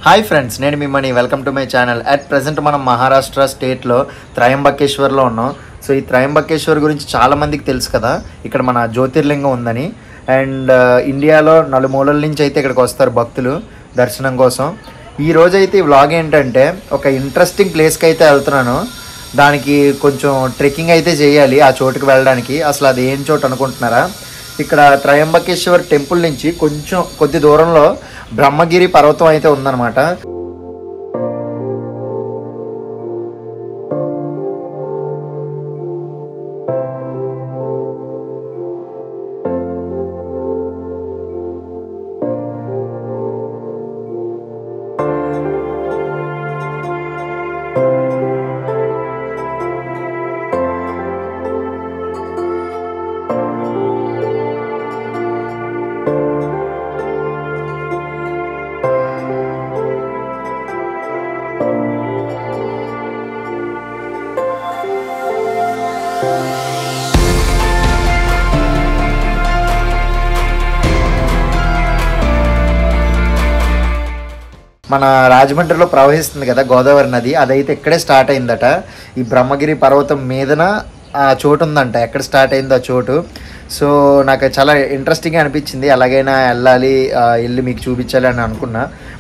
hi friends నేను మీ Mani welcome to my channel at present మనం మహారాష్ట్ర స్టేట్లో త్రయంబకేశ్వర్లో ఉన్నాం సో ఈ త్రయంబకేశ్వర్ గురించి చాలా మందికి తెలుసు కదా ఇక్కడ మన జ్యోతిర్లింగం ఉందని అండ్ ఇండియాలో నలుమూలల నుంచి అయితే ఇక్కడికి వస్తారు భక్తులు దర్శనం కోసం ఈ రోజు అయితే ఈ వ్లాగ్ ఏంటంటే ఒక ఇంట్రెస్టింగ్ ప్లేస్కి అయితే వెళ్తున్నాను దానికి కొంచెం ట్రెక్కింగ్ అయితే చేయాలి ఆ చోటుకి వెళ్ళడానికి అసలు అది ఏం చోటు అనుకుంటున్నారా ఇక్కడ త్రయంబకేశ్వర్ టెంపుల్ నుంచి కొంచెం కొద్ది దూరంలో బ్రహ్మగిరి పర్వతం అయితే ఉందన్నమాట మన రాజమండ్రిలో ప్రవహిస్తుంది కదా గోదావరి నది అదైతే ఇక్కడే స్టార్ట్ అయిందట ఈ బ్రహ్మగిరి పర్వతం మీదన ఆ చోటు ఉందంట ఎక్కడ స్టార్ట్ అయిందో ఆ చోటు సో నాకు చాలా ఇంట్రెస్టింగ్ అనిపించింది ఎలాగైనా వెళ్ళాలి ఆ, వెళ్ళి మీకు చూపించాలి అని అనుకున్నా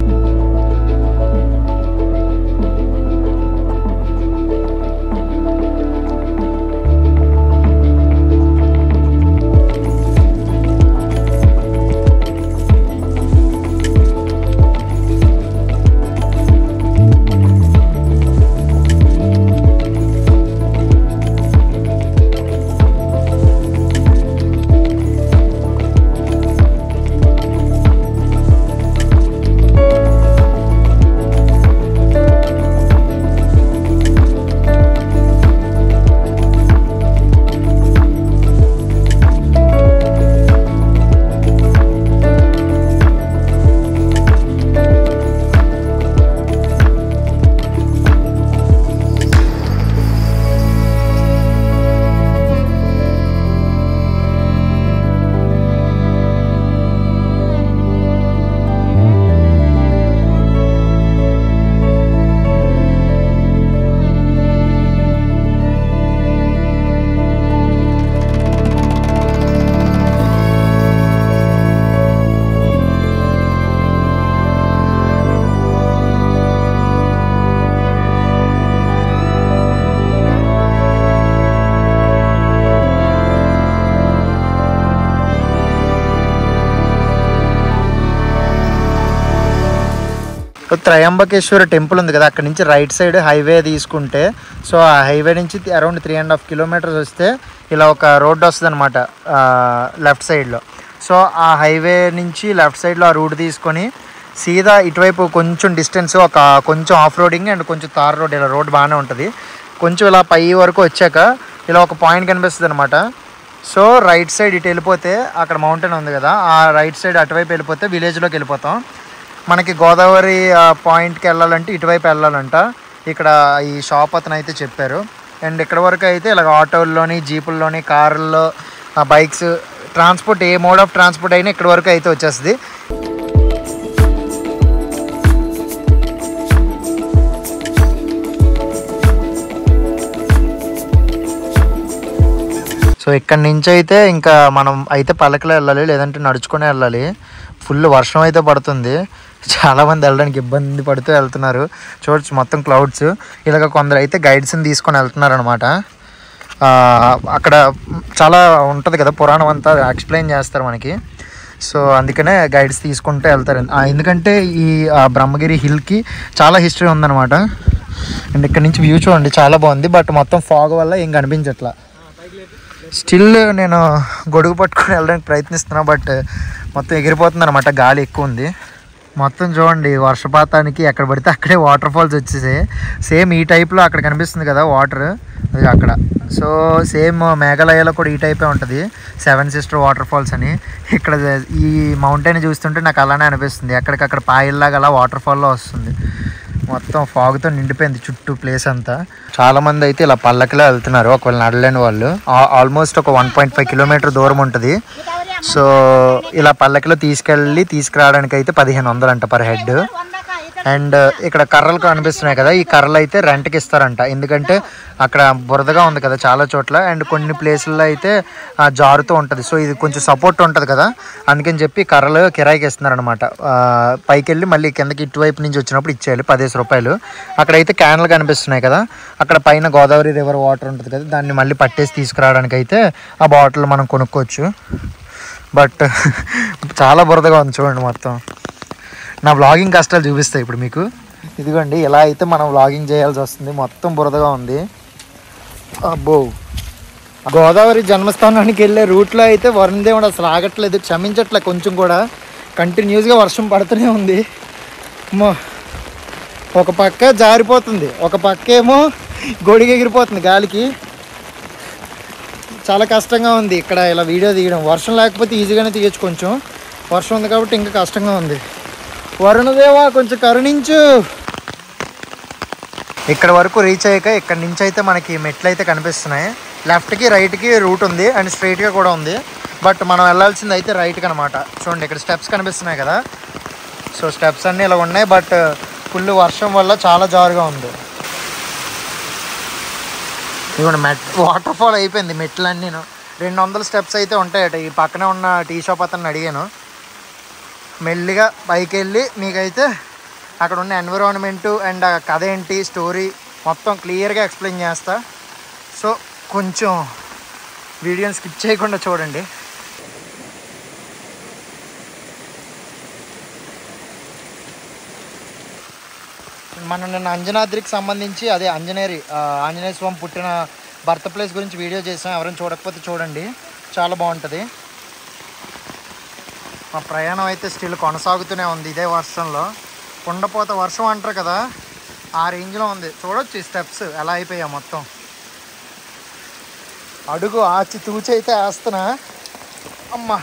త్రయంబకేశ్వర టెంపుల్ ఉంది కదా అక్కడ నుంచి రైట్ సైడ్ హైవే తీసుకుంటే సో ఆ హైవే నుంచి around three and half kilometres వస్తే ఇలా ఒక రోడ్డు వస్తుంది అనమాట లెఫ్ట్ సైడ్లో సో ఆ హైవే నుంచి లెఫ్ట్ సైడ్లో ఆ రూట్ తీసుకొని సీదా ఇటువైపు కొంచెం డిస్టెన్స్ ఒక కొంచెం ఆఫ్ రోడింగ్ అండ్ కొంచెం తార్ రోడ్ ఇలా రోడ్ బాగానే ఉంటుంది కొంచెం ఇలా పై వరకు వచ్చాక ఇలా ఒక పాయింట్ కనిపిస్తుంది అనమాట సో రైట్ సైడ్ ఇటు వెళ్ళిపోతే అక్కడ మౌంటైన్ ఉంది కదా ఆ రైట్ సైడ్ అటువైపు వెళ్ళిపోతే విలేజ్లోకి వెళ్ళిపోతాం మనకి గోదావరి ఆ, పాయింట్కి వెళ్ళాలంటే ఇటువైపు వెళ్ళాలంట ఇక్కడ ఈ షాప్ అతను అయితే చెప్పారు అండ్ ఇక్కడ వరకు అయితే ఇలాగ ఆటోల్లోని జీపుల్లోని కార్ల్లో బైక్స్ ట్రాన్స్పోర్ట్ ఏ మోడ్ ఆఫ్ ట్రాన్స్పోర్ట్ అయినా ఇక్కడ వరకు అయితే వచ్చేస్తుంది సో ఇక్కడ నుంచి అయితే ఇంకా మనం అయితే పల్లకిలో వెళ్ళాలి లేదంటే నడుచుకునే వెళ్ళాలి ఫుల్ వర్షం అయితే పడుతుంది చాలా మంది వెళ్ళడానికి ఇబ్బంది పడుతూ వెళ్తున్నారు చూడొచ్చు మొత్తం క్లౌడ్స్ ఇలాగ కొందరు అయితే గైడ్స్ని తీసుకొని వెళ్తున్నారు అనమాట అక్కడ చాలా ఉంటుంది కదా పురాణం అంతా ఎక్స్ప్లెయిన్ చేస్తారు మనకి సో అందుకనే గైడ్స్ తీసుకుంటూ వెళ్తారు ఆ, ఎందుకంటే ఈ ఆ, బ్రహ్మగిరి హిల్కి చాలా హిస్టరీ ఉందన్నమాట అండ్ ఇక్కడ నుంచి వ్యూ చూడండి చాలా బాగుంది బట్ మొత్తం ఫాగ్ వల్ల ఏం కనిపించట్లా స్టిల్ నేను గొడుగు పట్టుకొని వెళ్ళడానికి ప్రయత్నిస్తున్నా బట్ మొత్తం ఎగిరిపోతుంది అనమాట గాలి ఎక్కువ ఉంది మొత్తం చూడండి వర్షపాతానికి ఎక్కడ పడితే అక్కడే వాటర్ ఫాల్స్ వచ్చేసాయి సేమ్ ఈ టైప్లో అక్కడ కనిపిస్తుంది కదా వాటర్ అది అక్కడ సో సేమ్ మేఘాలయలో కూడా ఈ టైపే ఉంటుంది సెవెన్ సిస్టర్ వాటర్ ఫాల్స్ అని ఇక్కడ ఈ మౌంటైన్ చూస్తుంటే నాకు అలానే అనిపిస్తుంది ఎక్కడికక్కడ పాయిల్లాగా అలా వాటర్ ఫాల్లో వస్తుంది మొత్తం ఫాగ్తో నిండిపోయింది చుట్టూ ప్లేస్ అంతా చాలా మంది అయితే ఇలా పల్లకిలో వెళ్తున్నారు ఒకవేళ నడలేని వాళ్ళు ఆల్మోస్ట్ ఒక వన్ పాయింట్ ఫైవ్ కిలోమీటర్ దూరం ఉంటుంది సో ఇలా పల్లకిలో తీసుకెళ్ళి తీసుకురావడానికి అయితే పదిహేను వందలు అంట పర్ హెడ్ అండ్ ఇక్కడ కర్రలు కనిపిస్తున్నాయి కదా ఈ కర్రలు అయితే రెంట్కి ఇస్తారంట ఎందుకంటే అక్కడ బురదగా ఉంది కదా చాలా చోట్ల అండ్ కొన్ని ప్లేసుల్లో అయితే ఆ, జారుతూ ఉంటుంది సో ఇది కొంచెం సపోర్ట్ ఉంటుంది కదా అందుకని చెప్పి కర్రలు కిరాయికి ఇస్తున్నారనమాట పైకి వెళ్ళి మళ్ళీ కిందకి ఇటువైపు నుంచి వచ్చినప్పుడు ఇచ్చేయాలి పదిహేను రూపాయలు అక్కడైతే క్యాన్లు కనిపిస్తున్నాయి కదా అక్కడ పైన గోదావరి రివర్ వాటర్ ఉంటుంది కదా దాన్ని మళ్ళీ పట్టేసి తీసుకురావడానికి అయితే ఆ బాటిల్ మనం కొనుక్కోవచ్చు బట్ చాలా బురదగా ఉంది చూడండి మొత్తం నా వ్లాగింగ్ కష్టాలు చూపిస్తాయి ఇప్పుడు మీకు ఇదిగోండి ఇలా అయితే మనం వ్లాగింగ్ చేయాల్సి వస్తుంది మొత్తం బురదగా ఉంది అబ్బో గోదావరి జన్మస్థానానికి వెళ్ళే రూట్లో అయితే వరుణ దేవుడు అసలు ఆగట్లేదు క్షమించట్లే కొంచెం కూడా కంటిన్యూస్గా వర్షం పడుతూనే ఉంది అమ్మో ఒక పక్క జారిపోతుంది ఒక పక్క ఏమో గొడిగి ఎగిరిపోతుంది గాలికి చాలా కష్టంగా ఉంది ఇక్కడ ఇలా వీడియో తీయడం వర్షం లేకపోతే ఈజీగానే తీయచ్చు కొంచెం వర్షం ఉంది కాబట్టి ఇంకా కష్టంగా ఉంది వరుణదేవా కొంచెం కరుణించు ఇక్కడ వరకు రీచ్ అయ్యాక ఇక్కడ నుంచి అయితే మనకి మెట్లు అయితే కనిపిస్తున్నాయి లెఫ్ట్కి రైట్కి రూట్ ఉంది అండ్ స్ట్రైట్గా కూడా ఉంది బట్ మనం వెళ్ళాల్సింది అయితే రైట్కి అనమాట చూడండి ఇక్కడ స్టెప్స్ కనిపిస్తున్నాయి కదా సో స్టెప్స్ అన్నీ ఇలా ఉన్నాయి బట్ ఫుల్ వర్షం వల్ల చాలా జారుగా ఉంది ఇవ్వండి మెట్ వాటర్ ఫాల్ అయిపోయింది మెట్లన్నీ రెండు వందల స్టెప్స్ అయితే ఉంటాయట ఈ పక్కనే ఉన్న టీ షాప్ అతన్ని అడిగాను మెల్లిగా పైకి వెళ్ళి మీకైతే అక్కడ ఉన్న ఎన్విరాన్మెంటు అండ్ ఆ కథ ఏంటి స్టోరీ మొత్తం క్లియర్గా ఎక్స్ప్లెయిన్ చేస్తా సో కొంచెం వీడియోని స్కిప్ చేయకుండా చూడండి మనం నిన్న అంజనాద్రికి సంబంధించి అదే అంజనేరి ఆ, ఆంజనేయ స్వామి పుట్టిన బర్త్ ప్లేస్ గురించి వీడియో చేసాం ఎవరైనా చూడకపోతే చూడండి చాలా బాగుంటుంది మా ప్రయాణం అయితే స్టిల్ కొనసాగుతూనే ఉంది ఇదే వర్షంలో కుండపోత వర్షం అంటారు కదా ఆ రేంజ్లో ఉంది చూడొచ్చు ఈ స్టెప్స్ ఎలా అయిపోయా మొత్తం అడుగు ఆచి తూచి అయితే వేస్తున్నా అమ్మా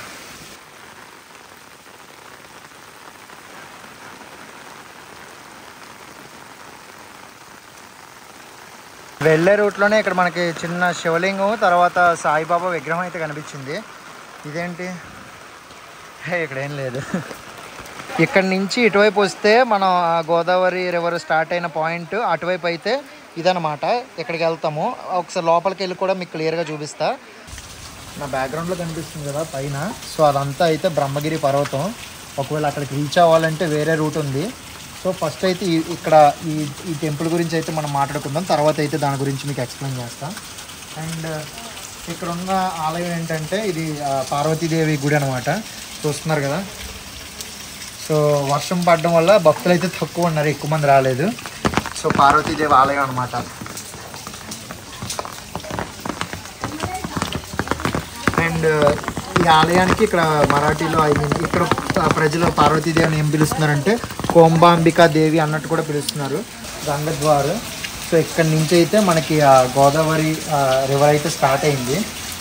వెళ్ళే రూట్లోనే ఇక్కడ మనకి చిన్న శివలింగం తర్వాత సాయిబాబా విగ్రహం అయితే కనిపించింది ఇదేంటి హే, ఇక్కడ ఏం లేదు ఇక్కడ నుంచి ఇటువైపు వస్తే మనం ఆ గోదావరి రివర్ స్టార్ట్ అయిన పాయింట్ అటువైపు అయితే ఇదనమాట ఇక్కడికి వెళ్తాము ఒకసారి లోపలికి వెళ్ళి కూడా మీకు క్లియర్గా చూపిస్తా నా బ్యాక్గ్రౌండ్లో కనిపిస్తుంది కదా పైన సో అదంతా అయితే బ్రహ్మగిరి పర్వతం ఒకవేళ అక్కడికి రీచ్ అవ్వాలంటే వేరే రూట్ ఉంది సో ఫస్ట్ అయితే ఈ- ఇక్కడ ఈ ఈ టెంపుల్ గురించి అయితే మనం మాట్లాడుకుందాం తర్వాత అయితే దాని గురించి మీకు ఎక్స్ప్లెయిన్ చేస్తాం అండ్ ఇక్కడ ఉన్న ఆలయం ఏంటంటే ఇది ఆ, పార్వతీదేవి గుడి అనమాట చూస్తున్నారు కదా సో వర్షం పడడం వల్ల భక్తులు అయితే తక్కువ ఉన్నారు ఎక్కువ మంది రాలేదు సో పార్వతీదేవి ఆలయం అనమాట అండ్ ఈ ఆలయానికి ఇక్కడ మరాఠీలో ఐ మీన్ ఇక్కడ ప్రజలు పార్వతీదేవిని ఏం పిలుస్తున్నారంటే కోంబాంబికా దేవి అన్నట్టు కూడా పిలుస్తున్నారు గంగద్వారు సో ఇక్కడ నుంచి అయితే మనకి ఆ గోదావరి రివర్ అయితే స్టార్ట్ అయింది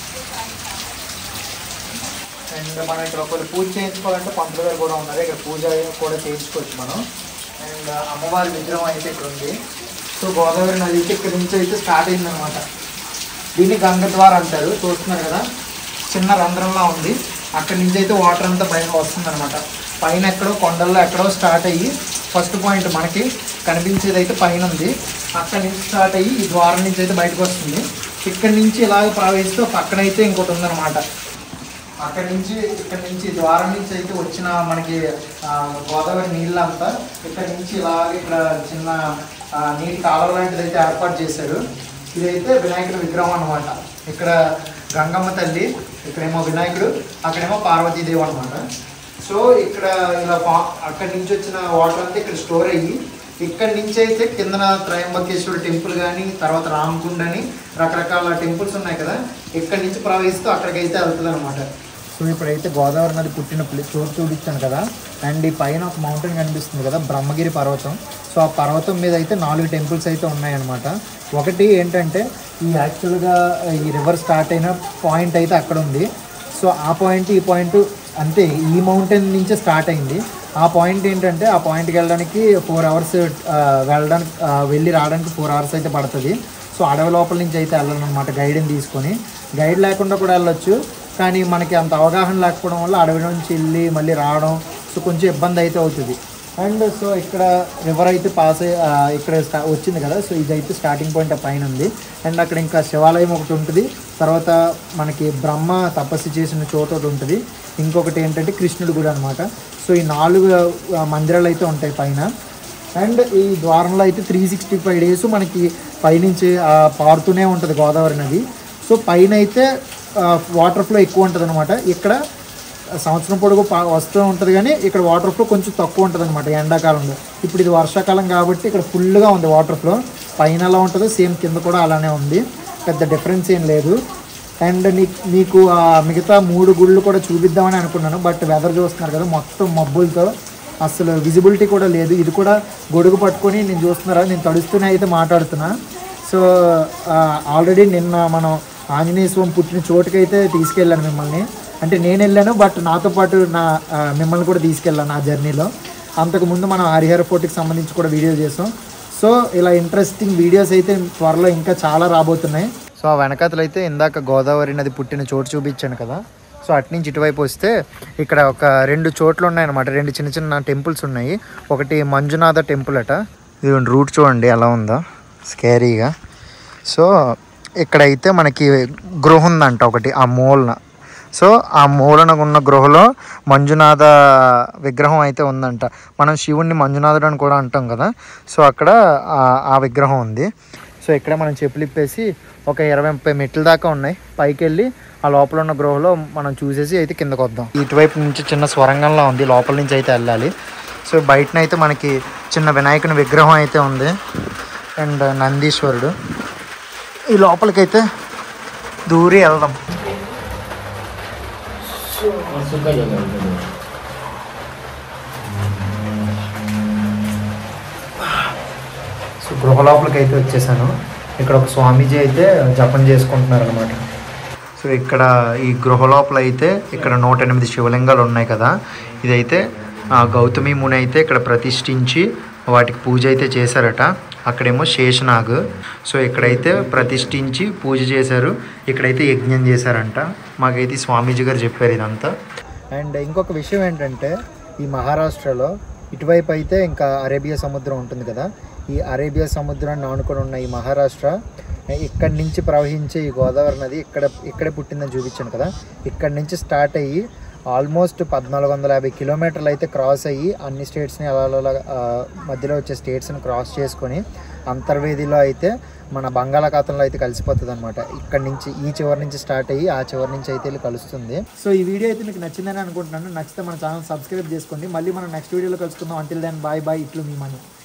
అండ్ మనం ఇక్కడ ఒకరు పూజ చేయించుకోవాలంటే పంతులు గారు కూడా ఉన్నారు ఇక్కడ పూజ కూడా చేయించుకోవచ్చు మనం అండ్ అమ్మవారి విగ్రహం అయితే ఇక్కడ ఉంది సో గోదావరి నదికి ఇక్కడ నుంచి అయితే స్టార్ట్ అయిందనమాట దీన్ని గంగద్వార్ అంటారు చూస్తున్నారు కదా చిన్న రంధ్రంలా ఉంది అక్కడి నుంచి అయితే వాటర్ అంతా పైన వస్తుంది అనమాట పైన ఎక్కడో కొండల్లో ఎక్కడో స్టార్ట్ అయ్యి ఫస్ట్ పాయింట్ మనకి కనిపించేది అయితే పైన ఉంది అక్కడి నుంచి స్టార్ట్ అయ్యి ఈ ద్వారం నుంచి అయితే బయటకు వస్తుంది ఇక్కడి నుంచి ఇలాగ ప్రవహిస్తూ పక్కనైతే ఇంకోటి ఉందన్నమాట అక్కడి నుంచి ఇక్కడ నుంచి ద్వారం నుంచి అయితే వచ్చిన మనకి ఆ, గోదావరి నీళ్ళంతా ఇక్కడ నుంచి ఇలాగ ఇక్కడ చిన్న ఆ, నీటి కాలువ లాంటిది అయితే ఏర్పాటు చేశారు ఇదైతే వినాయకుడి విగ్రహం అన్నమాట ఇక్కడ గంగమ్మ తల్లి ఇక్కడేమో వినాయకుడు అక్కడేమో పార్వతీదేవి అన్నమాట సో ఇక్కడ ఇలా పా- అక్కడి నుంచి వచ్చిన వాటర్ అంతా ఇక్కడ స్టోర్ అయ్యి ఇక్కడి నుంచి అయితే కిందన త్రయంబకేశ్వర టెంపుల్ కానీ తర్వాత రామకుండ అని రకరకాల టెంపుల్స్ ఉన్నాయి కదా ఇక్కడి నుంచి ప్రవహిస్తూ అక్కడికైతే వెళ్తుంది అనమాట సో ఇప్పుడైతే గోదావరి నది పుట్టిన ప్లే చోటు చూపించాను కదా అండ్ ఈ పైన ఒక మౌంటైన్ కనిపిస్తుంది కదా బ్రహ్మగిరి పర్వతం సో ఆ పర్వతం మీద అయితే నాలుగు టెంపుల్స్ అయితే ఉన్నాయన్నమాట ఒకటి ఏంటంటే ఈ యాక్చువల్గా ఈ రివర్ స్టార్ట్ అయిన పాయింట్ అయితే అక్కడ ఉంది సో ఆ పాయింట్ ఈ పాయింట్ అంతే ఈ మౌంటైన్ నుంచే స్టార్ట్ అయింది ఆ పాయింట్ ఏంటంటే ఆ పాయింట్కి వెళ్ళడానికి ఫోర్ అవర్స్ వెళ్ళడానికి ఆ, వెళ్ళి రావడానికి ఫోర్ అవర్స్ అయితే పడుతుంది సో అడవి లోపల నుంచి అయితే వెళ్ళాలన్నమాట గైడ్ని తీసుకొని గైడ్ లేకుండా కూడా వెళ్ళొచ్చు కానీ మనకి అంత అవగాహన లేకపోవడం వల్ల అడవి నుంచి వెళ్ళి మళ్ళీ రావడం సో కొంచెం ఇబ్బంది అయితే అవుతుంది అండ్ సో ఇక్కడ రివర్ అయితే పాస్ అయ్యి ఆ, ఇక్కడ స్టా- వచ్చింది కదా సో ఇదైతే స్టార్టింగ్ పాయింట్ ఆ పైన ఉంది అండ్ అక్కడ ఇంకా శివాలయం ఒకటి ఉంటుంది తర్వాత మనకి బ్రహ్మ తపస్సు చేసిన చోట ఒకటి ఉంటుంది ఇంకొకటి ఏంటంటే కృష్ణుడి గుడి అనమాట సో ఈ నాలుగు ఆ, మందిరాలు అయితే ఉంటాయి పైన అండ్ ఈ ద్వారంలో అయితే త్రీ సిక్స్టీ ఫైవ్ డేస్ మనకి పైనుంచి ఆ, పారుతూనే ఉంటుంది గోదావరి నది సో పైన అయితే వాటర్ ఫ్లో ఎక్కువ ఉంటుంది అనమాట ఇక్కడ సంవత్సరం పొడుగు పా- వస్తూ ఉంటుంది కానీ ఇక్కడ వాటర్ ఫ్లో కొంచెం తక్కువ ఉంటుంది అనమాట ఎండాకాలంలో ఇప్పుడు ఇది వర్షాకాలం కాబట్టి ఇక్కడ ఫుల్గా ఉంది వాటర్ ఫ్లో పైన ఎలా ఉంటుందో సేమ్ కింద కూడా అలానే ఉంది పెద్ద డిఫరెన్స్ ఏం లేదు అండ్ నీ నీకు ఆ మిగతా మూడు గుళ్ళు కూడా చూపిద్దామని అనుకున్నాను బట్ వెదర్ చూస్తున్నారు కదా మొత్తం మబ్బులతో అసలు విజిబిలిటీ కూడా లేదు ఇది కూడా గొడుగు పట్టుకొని నేను చూస్తున్నారా నేను తడుస్తూనే అయితే మాట్లాడుతున్నా సో ఆల్రెడీ నిన్న మనం ఆంజనేయ స్వామి పుట్టిన చోటుకైతే తీసుకెళ్ళాను మిమ్మల్ని అంటే నేను వెళ్ళాను బట్ నాతో పాటు నా ఆ, మిమ్మల్ని కూడా తీసుకెళ్ళాను ఆ జర్నీలో అంతకుముందు మనం హరిహర ఫోర్ట్కి సంబంధించి కూడా వీడియో చేసాం సో ఇలా ఇంట్రెస్టింగ్ వీడియోస్ అయితే త్వరలో ఇంకా చాలా రాబోతున్నాయి సో ఆ వెనకాతలు అయితే ఇందాక గోదావరి నది పుట్టిన చోటు చూపించాను కదా సో అటు నుంచి ఇటువైపు వస్తే ఇక్కడ ఒక రెండు చోట్లు ఉన్నాయన్నమాట రెండు చిన్న చిన్న టెంపుల్స్ ఉన్నాయి ఒకటి మంజునాథ టెంపుల్ అట ఇది రూట్ చూడండి ఎలా ఉందో స్కేరీగా సో ఇక్కడైతే మనకి గృహ ఉందంట ఒకటి ఆ మూలన సో ఆ మూలన ఉన్న గృహలో మంజునాథ విగ్రహం అయితే ఉందంట మనం శివుణ్ణి మంజునాథుడు అని కూడా అంటాం కదా సో అక్కడ ఆ- ఆ విగ్రహం ఉంది సో ఇక్కడ మనం చెప్పులు ఇప్పేసి ఒక ఇరవై ముప్పై మెట్ల దాకా ఉన్నాయి పైకి వెళ్ళి ఆ లోపల ఉన్న గృహలో మనం చూసేసి అయితే కిందకు వద్దాం ఇటువైపు నుంచి చిన్న స్వరంగంలో ఉంది లోపల నుంచి అయితే వెళ్ళాలి సో బయటన అయితే మనకి చిన్న వినాయకుని విగ్రహం అయితే ఉంది అండ్ నందీశ్వరుడు ఈ లోపలికైతే దూరి వెళ్దాం సో గృహ లోపలికి అయితే వచ్చేసాను ఇక్కడ ఒక స్వామీజీ అయితే జపం చేసుకుంటున్నారు అనమాట సో ఇక్కడ ఈ గృహ లోపల అయితే ఇక్కడ నూట ఎనిమిది శివలింగాలు ఉన్నాయి కదా ఇదైతే ఆ, గౌతమి ముని అయితే ఇక్కడ ప్రతిష్ఠించి వాటికి పూజ అయితే చేశారట అక్కడేమో శేషనాగ్ సో ఇక్కడైతే ప్రతిష్ఠించి పూజ చేశారు ఇక్కడైతే యజ్ఞం చేశారంట మాకైతే ఈ స్వామీజీ గారు చెప్పారు ఇదంతా అండ్ ఇంకొక విషయం ఏంటంటే ఈ మహారాష్ట్రలో ఇటువైపు అయితే ఇంకా అరేబియా సముద్రం ఉంటుంది కదా ఈ అరేబియా సముద్రాన్ని ఆనుకొని ఉన్న ఈ మహారాష్ట్ర ఇక్కడి నుంచి ప్రవహించే ఈ గోదావరి నది ఇక్కడ ఇక్కడే పుట్టిందని చూపించాను కదా ఇక్కడి నుంచి స్టార్ట్ అయ్యి ఆల్మోస్ట్ పద్నాలుగు వందల యాభై కిలోమీటర్లు అయితే క్రాస్ అయ్యి అన్ని స్టేట్స్ని అలా అలా ఆ, మధ్యలో వచ్చే స్టేట్స్ని క్రాస్ చేసుకొని అంతర్వేదిలో అయితే మన బంగాళాఖాతంలో అయితే కలిసిపోతుంది అనమాట ఇక్కడ నుంచి ఈ చివరి నుంచి స్టార్ట్ అయ్యి ఆ చివరి నుంచి అయితే వెళ్ళి కలుస్తుంది సో ఈ వీడియో అయితే మీకు నచ్చిందని అనుకుంటున్నాను నచ్చితే మన ఛానల్ సబ్స్క్రైబ్ చేసుకోండి మళ్ళీ మనం నెక్స్ట్ వీడియోలో కలుసుకుందాం అంటిల్ దెన్ బాయ్ బాయ్ ఇట్లు మీ మనీ